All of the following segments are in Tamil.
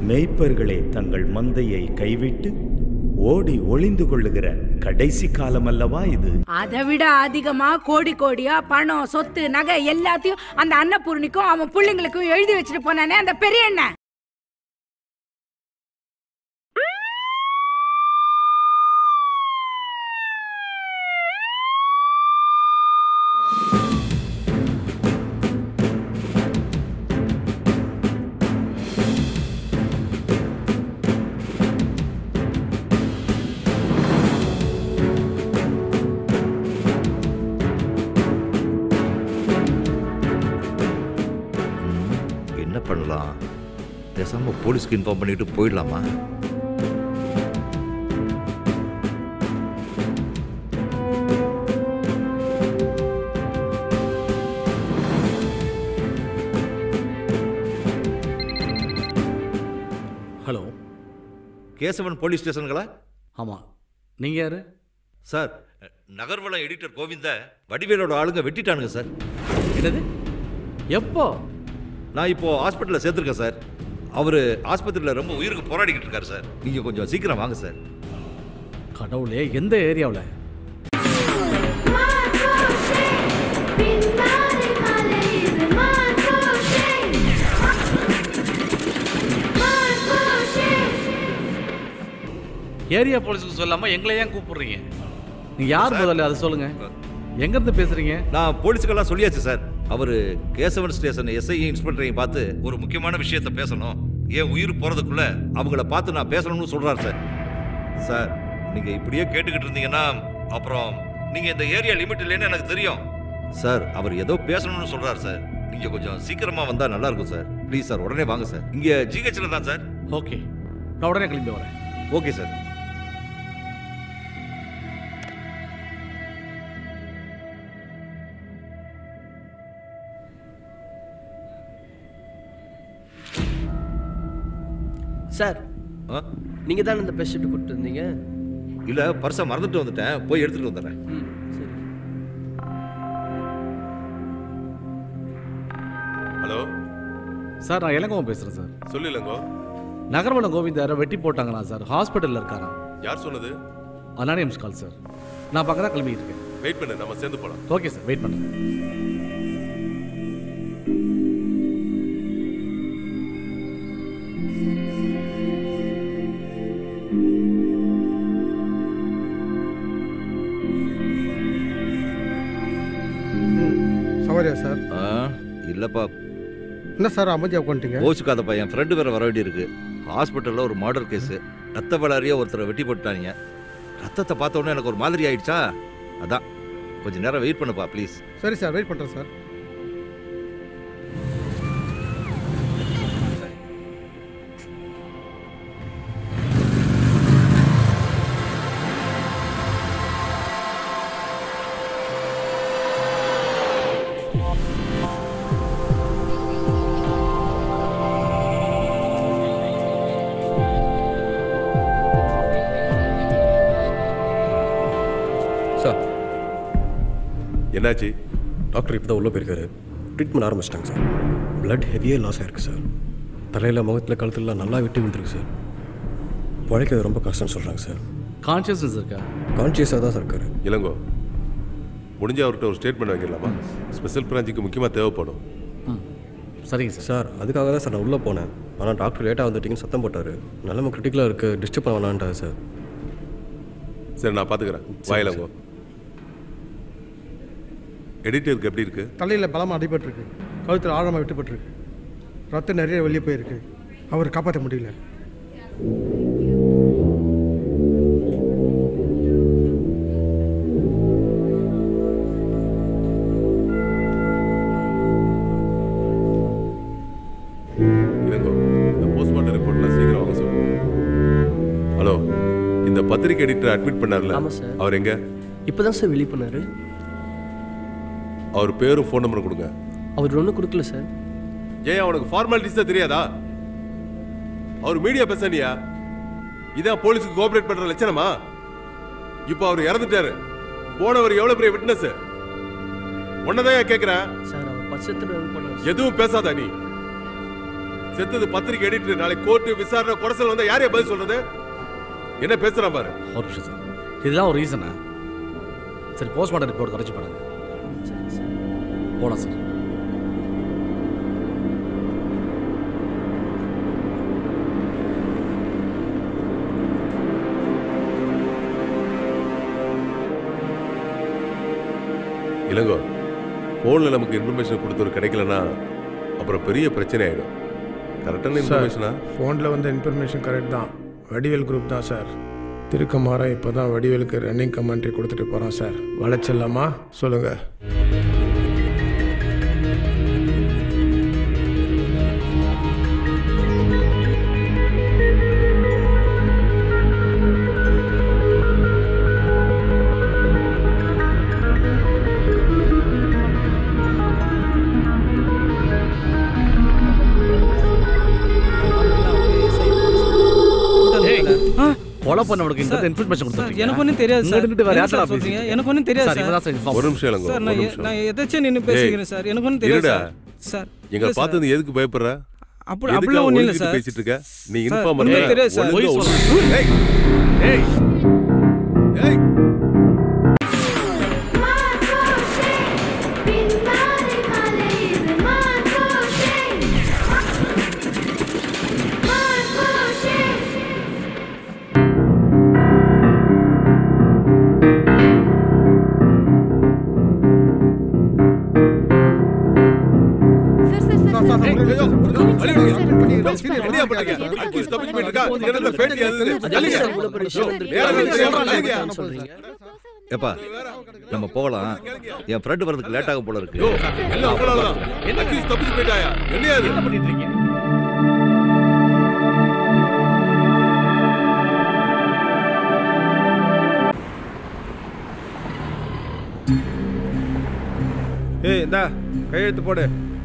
மேய்ப்பர்களே தங்கள் மந்தையை கைவிட்டு ஓடி ஒளிந்து கொள்ளுகிற கடைசி காலம் அல்லவா இது அதை விட அதிகமா கோடி கோடியா பணம் சொத்து நகை எல்லாத்தையும் அந்த அன்னபூர்ணிக்கும் அவன் பிள்ளைங்களுக்கும் எழுதி வச்சுட்டு போனானே அந்த பெரிய அண்ணன் என்ன பண்ணலாம் பேசாம போலீஸ்க்கு இன்ஃபார்ம் பண்ணிட்டு போயிடலாமா ஹலோ கேசவன் போலீஸ் ஸ்டேஷனுங்களா ஆமாம் நீங்கள் யார் சார் நகர்வளம் எடிட்டர் கோவிந்த வடிவேலோட ஆளுங்க வெட்டிட்டானுங்க சார் என்னது எப்போ நான் இப்போ ஹாஸ்பிட்டலில் சேர்த்துருக்கேன் சார் அவர் ஆஸ்பத்திரியில் ரொம்ப உயிருக்கு போராடிக்கிட்டு இருக்காரு சார் நீங்கள் கொஞ்சம் சீக்கிரம் வாங்க சார் கடவுளே எந்த ஏரியாவில் ஏரியா போலீஸுக்கு சொல்லாமல் எங்களை ஏன் கூப்பிடுறீங்க நீங்கள் யார் முதல்ல அதை சொல்லுங்கள் எங்கேருந்து பேசுகிறீங்க நான் போலீஸுக்கெல்லாம் சொல்லியாச்சு சார் அவர் கேசவன் ஸ்டேஷன் எஸ்ஐ இன்ஸ்பெக்டரையும் பார்த்து ஒரு முக்கியமான விஷயத்த பேசணும் என் உயிர் போகிறதுக்குள்ள அவங்கள பார்த்து நான் பேசணும்னு சொல்கிறார் சார் சார் நீங்கள் இப்படியே கேட்டுக்கிட்டு இருந்தீங்கன்னா அப்புறம் நீங்கள் இந்த ஏரியா லிமிட் இல்லைன்னு எனக்கு தெரியும் சார் அவர் ஏதோ பேசணும்னு சொல்கிறார் சார் நீங்கள் கொஞ்சம் சீக்கிரமாக வந்தால் நல்லா இருக்கும் சார் ப்ளீஸ் சார் உடனே வாங்க சார் இங்கே ஜிஹெச்சில் தான் சார் ஓகே நான் உடனே கிளம்பி வரேன் ஓகே சார் சார் ஆ நீங்கள் தானே இந்த பெஸ்ட் கொடுத்து இருந்தீங்க இல்லை பர்ஸை மறந்துட்டு வந்துட்டேன் போய் எடுத்துகிட்டு வந்துடுறேன் ம் சரி ஹலோ சார் நான் இளங்கோவன் பேசுகிறேன் சார் சொல்லு இளங்கோ நகர்வலம் கோவிந்தாரை வெட்டி போட்டாங்களா சார் ஹாஸ்பிட்டலில் இருக்காராம் யார் சொன்னது அனானியம்ஸ் கால் சார் நான் பக்கம் தான் கிளம்பிட்டு இருக்கேன் வெயிட் பண்ணு நம்ம சேர்ந்து போலாம் ஓகே சார் வெயிட் பண்ணுறேன் சவாரியா சார் ஆ இல்லைப்பா என்ன சார் அமைதியாக உட்காந்துட்டீங்க கோச்சுக்காதப்பா என் ஃப்ரெண்டு வேற வர வேண்டியிருக்கு ஹாஸ்பிட்டலில் ஒரு மர்டர் கேஸு ரத்த வளாரியா ஒருத்தரை வெட்டி போட்டாங்க ரத்தத்தை பார்த்த உடனே எனக்கு ஒரு மாதிரி ஆயிடுச்சா அதான் கொஞ்ச நேரம் வெயிட் பண்ணுப்பா ப்ளீஸ் சரி சார் வெயிட் பண்ணுறேன் சார் சார் என்னாச்சு டாக்டர் இப்போ தான் உள்ளே போயிருக்காரு ட்ரீட்மெண்ட் ஆரம்பிச்சிட்டாங்க சார் பிளட் ஹெவியாக லாஸ் ஆயிருக்கு சார் தலையில் முகத்தில் கழுத்துலலாம் நல்லா விட்டு விழுந்துருக்கு சார் பிழைக்கிறது ரொம்ப கஷ்டம்னு சொல்கிறாங்க சார் கான்ஷியஸ்னஸ் இருக்கா கான்ஷியஸாக தான் சார் இருக்காரு இளங்கோ முடிஞ்ச அவர்கிட்ட ஒரு ஸ்டேட்மெண்ட் வாங்கிடலாமா ஸ்பெஷல் பிரான்ச்சுக்கு முக்கியமாக தேவைப்படும் ம் சரிங்க சார் சார் அதுக்காக தான் சார் நான் உள்ளே போனேன் ஆனால் டாக்டர் லேட்டாக வந்துட்டீங்கன்னு சத்தம் போட்டார் நிலமை கிரிட்டிக்கலாக இருக்குது டிஸ்டர்ப் பண்ண வேணான்ட்டாரு சார் சரி நான் பார்த்துக்கிறேன் வா இளங்கோ எடிட்டருக்கு எப்படி இருக்கு தலையில் பலமாக அடிபட்டிருக்கு கழுத்தில் ஆழமாக விட்டுப்பட்டிருக்கு ரத்தம் நிறைய வெளியே போயிருக்கு அவர் காப்பாற்ற முடியல இளங்கோ இந்த போஸ்ட்மார்ட்டம் ரிப்போர்ட்லாம் சீக்கிரம் வாங்க சொல்லுங்க ஹலோ இந்த பத்திரிக்கை எடிட்டர் அட்மிட் பண்ணார்ல ஆமாம் சார். அவர் எங்க இப்போ தான் சார் வெளியே பண்ணார் அவர் பேரும் ஃபோன் நம்பரும் கொடுங்க அவர் ஒன்றும் கொடுக்கல சார் ஏன் அவனுக்கு ஃபார்மாலிட்டிஸ் தான் தெரியாதா அவர் மீடியா பேசனியா இதான் போலீஸுக்கு கோஆபரேட் பண்ற லட்சணமா இப்போ அவர் இறந்துட்டாரு போனவர் எவ்வளவு பெரிய விட்னஸ் உன்னதான் கேக்குறேன் சார் அவர் பட்சத்தில் பண்ணார் எதுவும் பேசாத நீ செத்தது பத்திரிக்கை எடிட்டர் நாளைக்கு கோர்ட்டு விசாரணை குடசல் வந்தா யாரையா பதில் சொல்றது என்ன பேசுறான் பாரு ஒரு நிமிஷம் சார் இதுதான் ஒரு ரீசனா சரி போஸ்ட்மார்ட்டம் ரிப்போர்ட் கரைச்சி பண்ணுங்க போலாம் சார் இளங்கோ போன்ல நமக்கு இன்ஃபர்மேஷன் கொடுத்தவர் கிடைக்கலனா அப்புறம் பெரிய பிரச்சனை ஆயிடும் கரெக்டான இன்ஃபர்மேஷனா ஃபோனில் வந்த இன்ஃபர்மேஷன் கரெக்ட் தான் வடிவேல் குரூப் தான் சார் திருக்கமாரன் இப்போ தான் வடிவேலுக்கு ரன்னிங் கமெண்ட்ரி கொடுத்துட்டு போகிறான் சார் வளைச்சிடலாமா சொல்லுங்கள் கொலை பண்ணவனுக்கு இந்த இன்ஃபர்மேஷன் கொடுத்துருக்கீங்க எனக்கு ஒன்றும் தெரியாது இங்க சார் நின்னுட்டு வேற என்ன யார்ட்டடா சார் சொல்றீங்க பேசிட்டு? எனக்கு ஒன்றும் தெரியாது சார், இவன் தான் சார் inform ஒரு நிமிஷம் இளங்கோ சார் ஒரு நான் எ- நிமிஷம் நான் எதாச்சும் நின்று பேசிக்கிறேன் சார் எனக்கு ஒன்றும் தெரியாது இருடா சார் சார் எங்களை இல்ல சார். பார்த்து நீ எதுக்கு பயப்படுற அப்படி- எதுக்காக அப்படிலாம் ஒண்ணும் இல்ல ஒளிஞ்சிட்டு சார். பேசிட்டு இருக்க நீ சார், இன்ஃபார்ம் ஒண்ணும் பண்ண தெரியாது சார். ஒழுங்கா பொய் ஒழுங்கு- ஏய் ஏய் ஏய் என்னையா பண்றீங்க? அட்லீஸ்ட் தப்பிச்சு போயிட்டு இருக்கா? இங்க இந்த பேட்டி அது இது. அது சார் இவ்வளோ பெரிய விஷயம் வந்திருக்கு. வேற வேற விஷயம் என்ன இல்லைங்க. சொல்றீங்க ஏப்பா நம்ம போகலாம் என் ஃப்ரெண்டு வரதுக்கு லேட் ஆகும் போல இருக்கு யோ, எல்லாம் உங்களால தான். அட்லீஸ்ட் தப்பிச்சு போயிட்டாயா? என்னையா இது? என்ன பண்ணிட்டு இருக்கீங்க ஏய் இந்தா கையெழுத்து போடு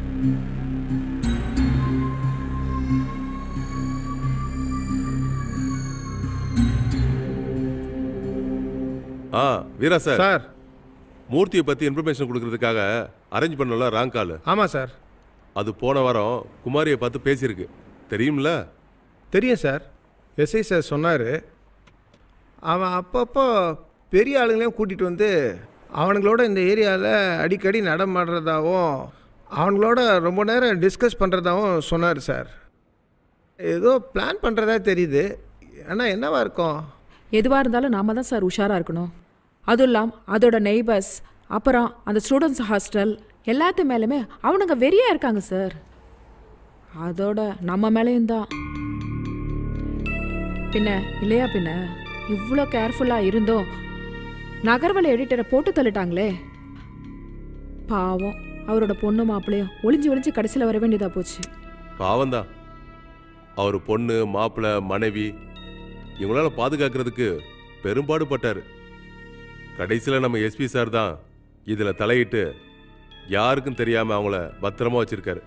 ஆ வீரா சார் சார் மூர்த்தியை பத்தி இன்ஃபர்மேஷன் கொடுக்கறதுக்காக அரேஞ்ச் பண்ணல ராங் கால் ஆமாம் சார் அது போன வாரம் குமாரியை பார்த்து பேசியிருக்கு தெரியும்ல தெரியும் சார் எஸ்ஐ சார் சொன்னார் அவன் அப்பப்போ பெரிய ஆளுங்களையும் கூட்டிகிட்டு வந்து அவனுங்களோட இந்த ஏரியாவில் அடிக்கடி நடமாடுறதாவும் அவங்களோட ரொம்ப நேரம் டிஸ்கஸ் பண்ணுறதாவும் சொன்னார் சார் ஏதோ பிளான் பண்ணுறதா தெரியுது ஆனால் என்னவா இருக்கும் எதுவாக இருந்தாலும் நாம தான் சார் உஷாராக இருக்கணும் அதுவும் இல்லாமல் அதோட நெய்பர்ஸ் அப்புறம் அந்த ஸ்டூடெண்ட்ஸ் ஹாஸ்டல் எல்லாத்து மேலுமே அவனுங்க வெறியாக இருக்காங்க சார் அதோட நம்ம மேலேயும் தான் பின்ன இல்லையா பின்ன இவ்வளோ கேர்ஃபுல்லாக இருந்தோம் நகர்வலை எடிட்டரை போட்டு தள்ளிட்டாங்களே பாவம் அவரோட பொண்ணு மாப்பிள்ளையும் ஒளிஞ்சு ஒளிஞ்சு கடைசியில் வர வேண்டியதாக போச்சு பாவம்தான் அவர் பொண்ணு மாப்பிள்ளை மனைவி இவங்களால பாதுகாக்கிறதுக்கு பெரும்பாடு பட்டாரு கடைசியில் நம்ம எஸ்பி சார் தான் இதில் தலையிட்டு யாருக்கும் தெரியாமல் அவங்கள பத்திரமா வச்சிருக்காரு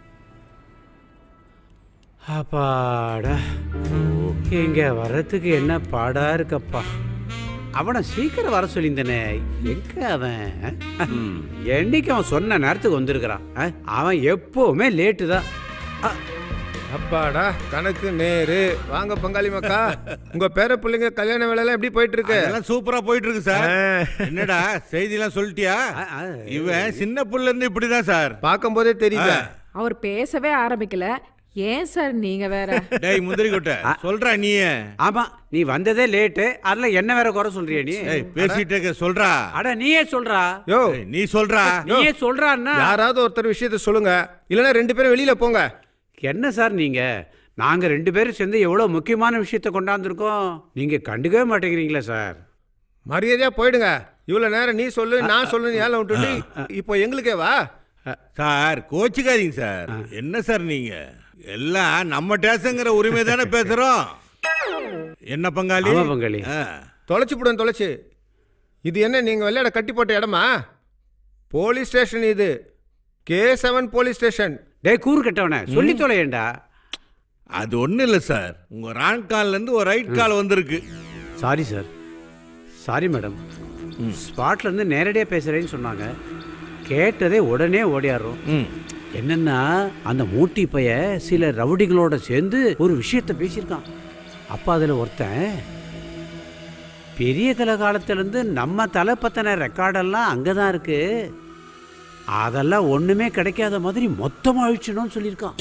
அப்பாடா இங்க வர்றதுக்கு என்ன பாடா இருக்கப்பா அவனை சீக்கிரம் வர சொல்லியிருந்தனே எங்க அவன் என்னைக்கு அவன் சொன்ன நேரத்துக்கு வந்திருக்கிறான் அஹ், அவன் எப்பவுமே லேட்டு தான் அஹ், அப்பாடா கணக்கு நேரு வாங்க பங்காளி மக்கா உங்க பேர பிள்ளைங்க கல்யாண வேலையெல்லாம் எப்படி போயிட்டு இருக்கு அதெல்லாம் சூப்பரா போயிட்டு இருக்கு சார் என்னடா செய்திலாம் சொல்லிட்டியா இவன் சின்ன புள்ள இருந்து இப்படிதான் சார் பார்க்கும்போதே தெரியுது அவர் பேசவே ஆரம்பிக்கல ஏன் சார் நீங்கள் வேற டேய் முந்திரி கொட்டை சொல்றா நீ ஆமா நீ வந்ததே லேட்டு அதுல என்ன வேற குறை சொல்றியா நீ ஏய் பேசிட்டு இருக்க சொல்றா அட நீயே சொல்றா யோ ஏய், நீ சொல்றா நீயே சொல்றான்னா யாராவது ஒருத்தர் விஷயத்த சொல்லுங்க இல்லைன்னா ரெண்டு பேரும் வெளியில போங்க என்ன சார் நீங்க நாங்க ரெண்டு பேரும் சேர்ந்து எவ்வளவு முக்கியமான விஷயத்தை கொண்டாந்துருக்கோம் நீங்க கண்டுக்கவே மாட்டேங்கிறீங்களா சார் மரியாதையா போயிடுங்க இவ்வளவு நேரம் நீ சொல்லு நான் சொல்லு ஏழை விட்டுட்டு இப்போ எங்களுக்கே வா சார் கோச்சுக்காதீங்க சார் என்ன சார் நீங்க எல்லாம் நம்ம டேசங்கிற உரிமை தானே பேசுறோம் என்ன பங்காளி ஆமா பங்காளி. ஆ. தொலைச்சு போடுவேன் தொலைச்சு இது என்ன நீங்க விளையாட கட்டி போட்ட இடமா போலீஸ் ஸ்டேஷன் இது கே செவன் போலீஸ் ஸ்டேஷன் டேய் கூறு கட்டவனே சொல்லி தொலையேண்டா அது ஒண்ணும் இல்ல சார் உங்க ராங் கால்ல இருந்து ஒரு ரைட் கால் வந்திருக்கு சாரி சார் சாரி மேடம் ஸ்பாட்ல இருந்து நேரடியாக பேசுறேன்னு சொன்னாங்க கேட்டதே உடனே ஓடியாடுறோம் என்னன்னா அந்த மூட்டி பைய சில ரவுடிகளோட சேர்ந்து ஒரு விஷயத்த பேசியிருக்கான் அப்போ அதில் ஒருத்தன் பெரிய தலை காலத்துலேருந்து நம்ம தலை பற்றின ரெக்கார்டெல்லாம் அங்கே தான் இருக்கு அதெல்லாம் ஒன்றுமே கிடைக்காத மாதிரி மொத்தமாக அழிச்சிடணும்னு சொல்லியிருக்கான்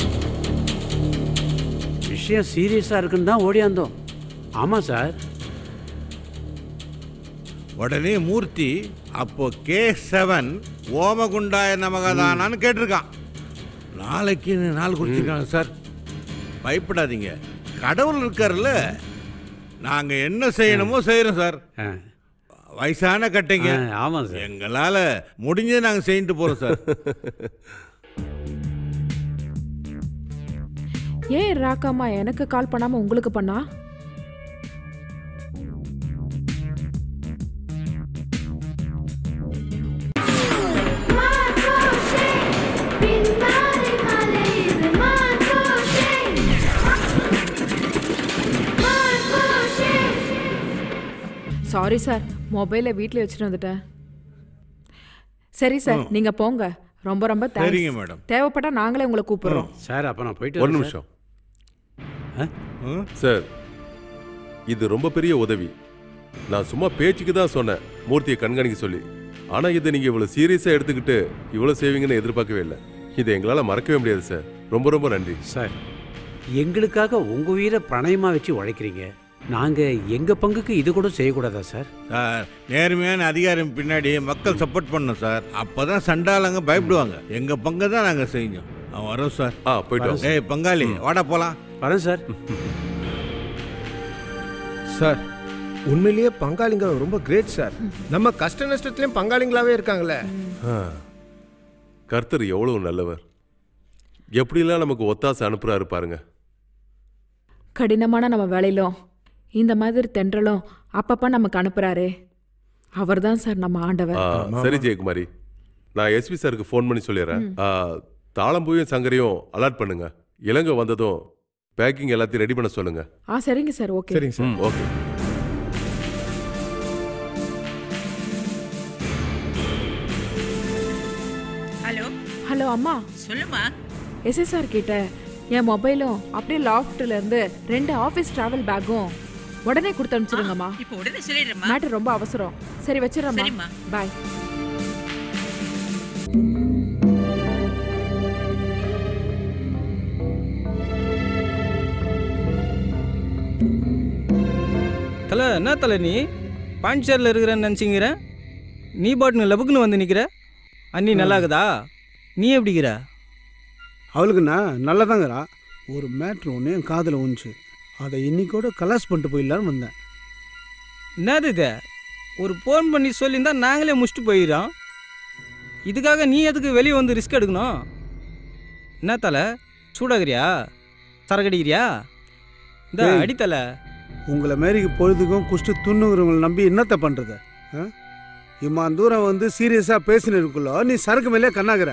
விஷயம் சீரியஸாக இருக்குன்னு தான் ஓடியாந்தோம் ஆமாம் சார் உடனே மூர்த்தி அப்போ கே செவன் ஓமகுண்டாய நமகதானான்னு கேட்டிருக்கான் நாளைக்குன்னு நாள் குறிச்சிருக்காங்க சார் பயப்படாதீங்க கடவுள் இருக்கார்ல நாங்கள் என்ன செய்யணுமோ செய்கிறோம் சார் வயசான கட்டைங்க ஆ, ஆமாம் சார் எங்களால் முடிஞ்சதை நாங்கள் செஞ்சுட்டு போகிறோம் சார் ஏன் ராக்காமா எனக்கு கால் பண்ணாம உங்களுக்கு பண்ணா சாரி சார் மொபைலை வீட்டில் வச்சுட்டு வந்துட்டேன் சரி சார் ம். நீங்க போங்க ரொம்ப ரொம்ப சரிங்க, தேங்க்ஸ் மேடம். தேவைப்பட்டா நாங்களே உங்களை கூப்பிடுறோம் சார் அப்போ நான் போயிட்டு ஒரு வரேன் நிமிஷம் சார். சார் இது ரொம்ப பெரிய உதவி நான் சும்மா பேச்சுக்கு தான் சொன்னேன் மூர்த்தியை கண்காணிக்க சொல்லி ஆனா இதை நீங்க இவ்வளவு சீரியஸா எடுத்துக்கிட்டு இவ்வளவு செய்வீங்கன்னு எதிர்பார்க்கவே இல்லை இதை எங்களால மறக்கவே முடியாது சார் ரொம்ப ரொம்ப நன்றி சார் எங்களுக்காக உங்க உயிரை பணயமா வச்சு உழைக்கிறீங்க நாங்க எங்க பங்குக்கு இது கூட செய்யக்கூடாதா சார் சார் நேர்மையான அதிகாரம் பின்னாடி மக்கள் சப்போர்ட் பண்ணணும் சார் அப்பதான் சண்டாளங்க பயப்படுவாங்க எங்க பங்கை தான் நாங்க செஞ்சோம் அவன் வரோம் சார் ஆ போயிட்டு வாங்க. ஏய் பங்காளி வாடா போலாம் வரேன் சார் சார் உண்மையிலேயே பங்காளிங்க ரொம்ப கிரேட் சார் நம்ம கஷ்ட நஷ்டத்துலயும் பங்காளிங்களாவே இருக்காங்களே ஆ. கர்த்தர் எவ்வளவு நல்லவர் எப்படிலாம் நமக்கு ஒத்தாசை அனுப்புறாரு பாருங்க கடினமான நம்ம வேலையிலும் இந்த மாதிரி தென்றலும் அப்பப்ப நமக்கு அனுப்புறாரே அவர்தான் சார் நம்ம ஆண்டவர் ஆ, சரி ஜெயக்குமாரி நான் எஸ்பி சாருக்கு ஃபோன் பண்ணி சொல்லிடுறேன் ஆ, தாளம்பூயும் சங்கரையும் அலர்ட் பண்ணுங்க இலங்கை வந்ததும் பேக்கிங் எல்லாத்தையும் ரெடி பண்ண சொல்லுங்க ஆ சரிங்க சார் ஓகே ம், ஓகே ஹலோ ஹலோ அம்மா சொல்லுமா எஸ்எஸ்ஆர் கிட்ட என் மொபைலும் அப்படியே லாஃப்ட்ல இருந்து ரெண்டு ஆஃபீஸ் டிராவல் பேக்கும் உடனே கொடுத்து அனுப்பிச்சிடுங்கம்மா இப்போ உடனே சொல்லிடுறேம்மா மேட்டர் ரொம்ப அவசரம் சரி வச்சிடறேம்மா சரிம்மா. பாய் தலை என்ன தலை நீ பாண்டிச்சேரியில் இருக்கிறேன்னு நினச்சிங்கிற நீ பாட்டுன்னு லபுக்குன்னு வந்து நிற்கிற அண்ணி நல்லாக்குதா நீ எப்படிங்கிற அவளுக்குண்ணா நல்லதாங்கிறா ஒரு மேட்ரு ஒன்று என் காதில் உந்துச்சு அதை இன்னைக்கோட கலாஸ் பண்ணிட்டு போயிடலான்னு வந்தேன் என்னது இது ஒரு ஃபோன் பண்ணி சொல்லியிருந்தா நாங்களே முடிச்சுட்டு போயிடுறோம் இதுக்காக நீ எதுக்கு வெளியே வந்து ரிஸ்க் எடுக்கணும் என்ன தலை சூடாகிறியா சரக்கடிக்கிறியா இந்த ஏய். அடித்தலை உங்களை மாரிக்கு பொழுதுக்கும் குஷ்டு துண்ணுங்கிறவங்களை நம்பி என்னத்த பண்ணுறது இம்மா தூரம் வந்து சீரியஸாக பேசினதுக்குள்ள நீ சரக்கு மேலே கண்ணாகிற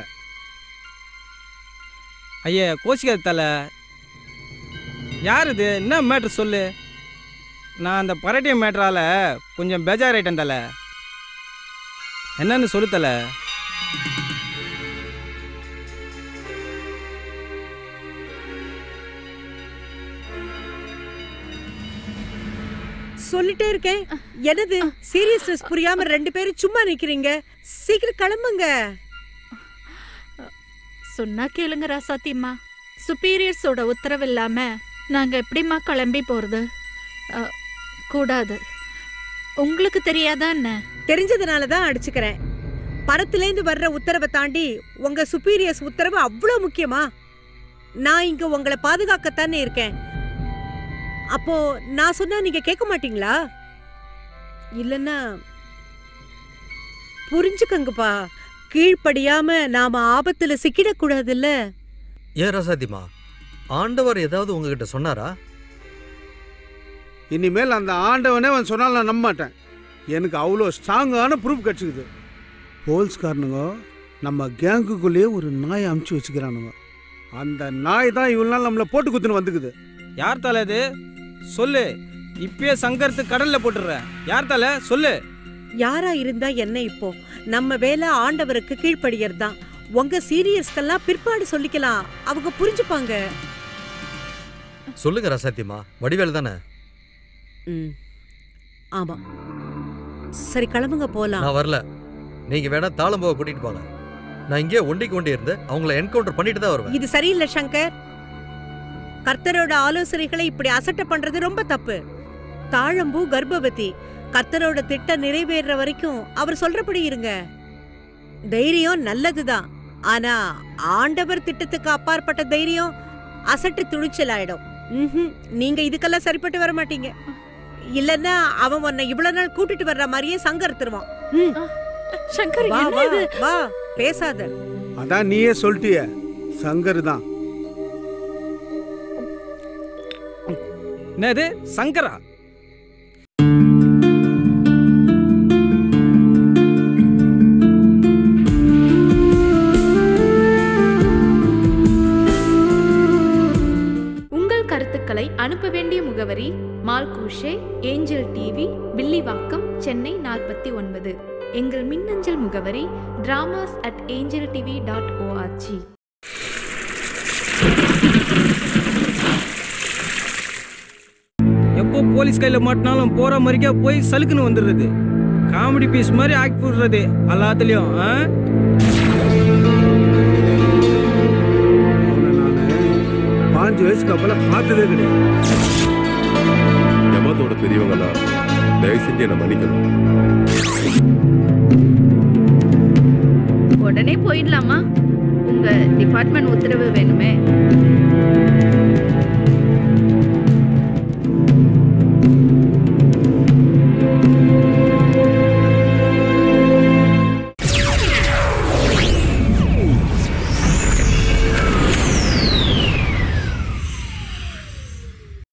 ஐயா கோச்சிக்காத தலை யார் இது என்ன மேட்ரு சொல்லு நான் அந்த பரட்டிய மேட்ரால கொஞ்சம் பேஜாராயிட்டேன் தலை என்னன்னு சொல்லு தலை சொல்லிட்டே இருக்கேன் என்னது சீரியஸ்னஸ் புரியாம ரெண்டு பேரும் சும்மா நிக்கிறீங்க சீக்கிரம் கிளம்புங்க சொன்னா கேளுங்க ராசாத்திம்மா சுப்பீரியர்ஸோட உத்தரவு இல்லாம நாங்க எப்படிம்மா கிளம்பி போறது அ, கூடாது உங்களுக்கு தெரியாதா என்ன தெரிஞ்சதுனால தான் அடிச்சுக்கிறேன் பரத்துலேருந்து வர்ற உத்தரவை தாண்டி உங்க சுப்பீரியர்ஸ் உத்தரவு அவ்வளோ முக்கியமா நான் இங்க உங்களை பாதுகாக்கத்தானே இருக்கேன் அப்போ நான் சொன்னா நீங்க கேட்க மாட்டீங்களா இல்லைன்னா புரிஞ்சுக்கங்கப்பா கீழ்ப்படியாம நாம ஆபத்துல சிக்கிடக்கூடாதுல்ல ஏன் ரசாதிமா ஆண்டவர் ஏதாவது உங்ககிட்ட சொன்னாரா இனிமேல் அந்த ஆண்டவனே அவன் சொன்னாலும் நான் நம்ப மாட்டேன் எனக்கு அவ்வளோ ஸ்ட்ராங்கான ப்ரூஃப் கிடச்சிக்குது போல்ஸ்காரனுங்க நம்ம கேங்குக்குள்ளேயே ஒரு நாயை அமுச்சு வச்சுக்கிறானுங்க அந்த நாய் தான் இவ்வளோ நாள் நம்மளை போட்டு குத்துன்னு வந்துக்குது யார் தலை இது சொல்லு இப்பயே சங்கரத்து கடல்ல போட்டுடுறேன் யார் தலை சொல்லு யாரா இருந்தா என்ன இப்போ நம்ம வேலை ஆண்டவருக்கு கீழ்ப்படியறதுதான் உங்க சீரியஸ்க்கெல்லாம் பிற்பாடு சொல்லிக்கலாம் அவங்க புரிஞ்சுப்பாங்க சொல்லுங்க ரசாத்தியம்மா வடிவேல் தானே ம் ஆமா சரி கிளம்புங்க போலாம் நான் வரல நீங்க வேணா தாளம்போவை கூட்டிட்டு போங்க நான் இங்கே ஒண்டிக்கு ஒண்டி இருந்து அவங்கள என்கவுண்டர் பண்ணிட்டு தான் வருவேன் இது சரியில்லை சங்கர் கர்த்தரோட ஆலோசனைகளை இப்படி அசட்டை பண்றது ரொம்ப தப்பு தாழம்பூ கர்ப்பவதி கர்த்தரோட திட்டம் நிறைவேறுற வரைக்கும் அவர் சொல்றபடி இருங்க தைரியம் நல்லதுதான் ஆனா ஆண்டவர் திட்டத்துக்கு அப்பாற்பட்ட தைரியம் அசட்டு துணிச்சல் ஆயிடும் ம்ஹும். நீங்க இதுக்கெல்லாம் சரிப்பட்டு வர மாட்டீங்க இல்லன்னா அவன் உன்னை இவ்வளவு நாள் கூட்டிட்டு வர்ற மாதிரியே சங்கர்த்துருவான் ம். சங்கர் வா, என்ன வா, இது? வா பேசாத அதான் நீயே சொல்லிட்டிய சங்கர் தான் என்னது சங்கரா உங்கள் கருத்துக்களை அனுப்ப வேண்டிய முகவரி மால்கோஷே ஏஞ்சல் டிவி வில்லிவாக்கம் சென்னை நாற்பத்தி ஒன்பது எங்கள் மின்னஞ்சல் முகவரி dramas at angel TV dot org எப்போ போலீஸ் கையில் மாட்டினாலும் போற மாதிரிக்கா போய் சலுக்குன்னு வந்துடுறது காமெடி பீஸ் மாதிரி ஆக்கி போடுறது எல்லாத்துலேயும் ஆ பாஞ்சு வயசுக்கு அப்பெல்லாம் பார்த்ததே கிடையாது யமத்தோட பெரியவங்கலாம் தயவு செஞ்சு என்னை மன்னிக்கணும் உடனே போயிடலாமா உங்க டிபார்ட்மெண்ட் உத்தரவு வேணுமே